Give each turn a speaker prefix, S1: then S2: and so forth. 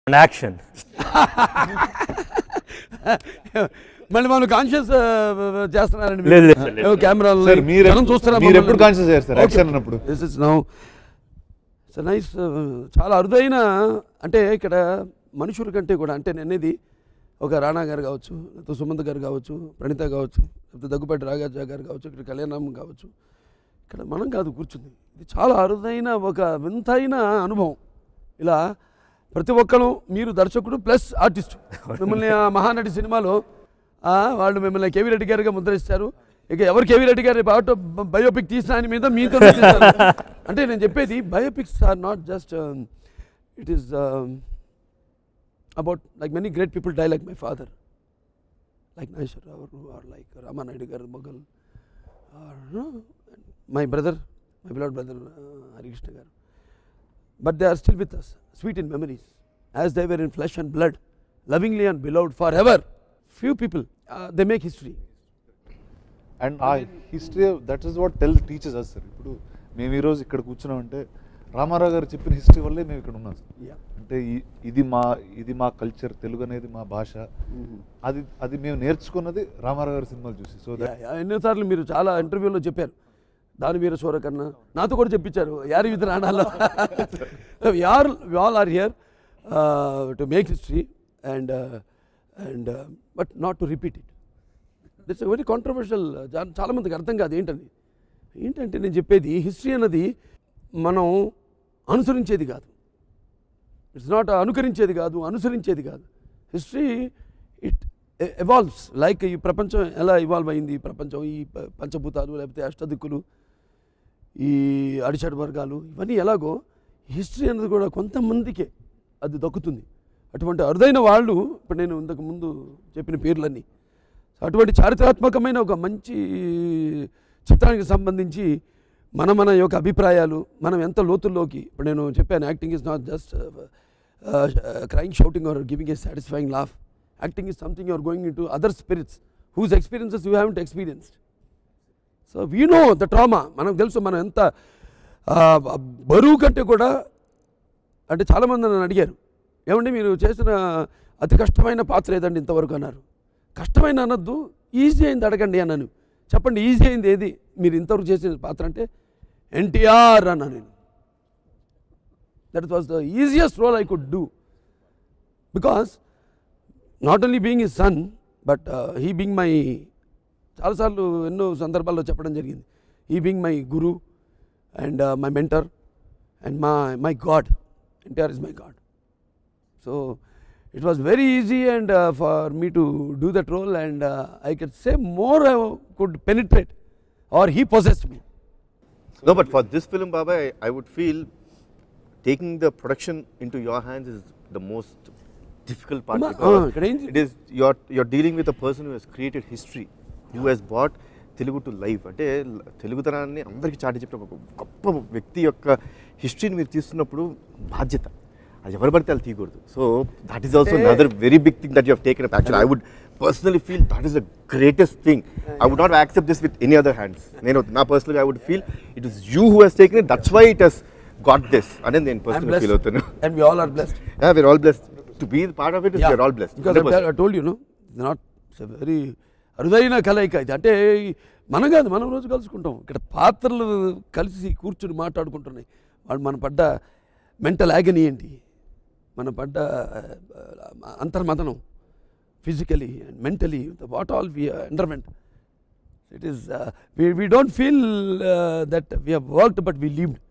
S1: Action
S2: మళ్ళీ మనం conscious చేస్తున్నారండి
S1: లేదు, లేదు, లేదు, లేదు.
S2: కెమెరా
S3: సార్ మీరు మీరు ఎప్పుడు కాన్షియస్ అయ్యారు సార్ యాక్షన్ అన్నప్పుడు
S2: this is now it's nice చాలా అరుదైన అంటే ఇక్కడ మనుషుల కంటే కూడా అంటే నేను అనేది ఒక రాణా గారు కావచ్చు లేకపోతే సుమంత్ గారు కావచ్చు ప్రణీత కావచ్చు లేకపోతే దగ్గుపాటి రాగాజా గారు కావచ్చు ఇక్కడ కళ్యాణం కావచ్చు ఇక్కడ మనం కాదు కూర్చుంది ఇది చాలా అరుదైన ఒక వింతైన అనుభవం ఇలా ప్రతి ఒక్కరు మీరు దర్శకుడు ప్లస్ ఆర్టిస్ట్ మిమ్మల్ని ఆ మహానటి సినిమాలో ఆ, వాళ్ళు మిమ్మల్ని కేవీ రెడ్డి గారిగా ముద్రిస్తారు ఇక ఎవరు కేవీ రెడ్డి గారి ఆటో బయోపిక్ తీసిన ఆయన మీద మీతో తీస్తారు. అంటే నేను చెప్పేది biopics are not just it is about like many great people die like my father like Nageswara Rao or like Ramanaidu garu మొఘల్ my brother my beloved brother Harikrishna garu but they are still with us sweet in memories as they were in flesh and blood lovingly and beloved for ever few people they make history
S3: and ah history that is what tell teachers us sir ఇప్పుడు మేము ఈరోజు ఇక్కడ కూర్చున్నామంటే రామారావు గారు చెప్పిన history వల్లే మేము ఇక్కడ ఉన్నాం సార్
S2: Yeah.
S3: అంటే ఈ- ఇది మా ఇది మా కల్చర్ తెలుగు అనేది మా భాష అది అది మేము నేర్చుకున్నది రామారావు గారి సినిమాలు చూసి సో దట్
S2: ఎన్నోసార్లు మీరు చాలా ఇంటర్వ్యూలో చెప్పారు దాని వీర సూరకన్నా నాతో కూడా చెప్పించారు యారి విత్ రాణాలో are all are here to make history and and but not to repeat it it's very controversial చాలా మందికి అర్థం కాదు ఏంటని ఏంటంటే నేను చెప్పేది హిస్టరీ అన్నది మనం అనుసరించేది కాదు ఇట్స్ నాట్ అనుకరించేది కాదు అనుసరించేది కాదు హిస్టరీ ఇట్ ఎవాల్వ్స్ లైక్ ఈ ప్రపంచం ఎలా ఇవాల్వ్ అయింది ఈ ప్రపంచం ఈ ప- పంచభూతాలు లేకపోతే అష్టదిక్కులు ఈ అడిషడ్ వర్గాలు ఇవన్నీ ఎలాగో హిస్టరీ అనేది కూడా కొంతమందికే అది దక్కుతుంది అటువంటి అరుదైన వాళ్ళు ఇప్పుడు నేను ఇంతకు ముందు చెప్పిన పేర్లన్నీ అటువంటి చారిత్రాత్మకమైన ఒక మంచి చిత్రానికి సంబంధించి మన మన యొక్క అభిప్రాయాలు మనం ఎంత లోతుల్లోకి ఇప్పుడు నేను చెప్పాను acting is not just crying shouting or giving a satisfying laugh acting is something you're going in to other spirits whose experiences you haven't experienced so we know the trauma మనకు తెలుసు మనం ఎంత ఆ, బరువు కంటే కూడా అంటే చాలామంది నన్ను అడిగారు ఏమండి మీరు చేసిన అతి కష్టమైన పాత్ర ఏదండి ఇంతవరకు అన్నారు కష్టమైన అనొద్దు ఈజీ అయింది అడగండి అన్నాను చెప్పండి ఈజీ అయింది ఏది మీరు ఇంతవరకు చేసిన పాత్ర అంటే ఎన్టీఆర్ అన్నాను నేను that was the easiest role I could do because not only being his son but he being my చాలాసార్లు ఎన్నో సందర్భాల్లో చెప్పడం జరిగింది ఈ being my guru and my mentor and మా my god NTR is my god so it was very easy and for me to do that role and I can say more could penetrate or he possessed me
S4: No, but for this film, Baba, I, I would feel taking the production into your hands is the most difficult part
S2: Ma-
S4: because
S2: ah, ఇక్కడ ఏం-
S4: it is you're you're dealing with a person who has created history, who has brought Telugu to life అంటే ల- తెలుగుతనాన్ని అందరికీ చాటి చెప్పిన ఒక గొప్ప వ్యక్తి యొక్క హిస్టరీని మీరు తీస్తున్నప్పుడు బాధ్యత అది ఎవరు పడితే వాళ్ళు తీయకూడదు so that is also other very big thing that you taken up actual I would personally feel that is the greatest thing I would not accept this with any other hands నేను నా పర్సనల్గా I would feel it is you who he's taken it that's why it he's got this అనేది నేను personal feel అవుతాను
S2: and we all are blessed
S4: Yeah, we're all blessed. To be part of it is we're all blessed.
S2: Because
S4: 100%.
S2: I told you no not very అరుదైన కలయిక ఇది అంటే మనం కాదు మనం రోజు కలుసుకుంటాం ఇక్కడ పాత్రలు కలిసి కూర్చుని మాట్లాడుకుంటున్నాయి వాళ్ళు మన పడ్డ మెంటల్ యాగనీ ఏంటి మన పడ్డ ఆ, అంతర్మథనం physically and mentally what all we underwent it is we don't feel that we have worked but we లీవ్డ్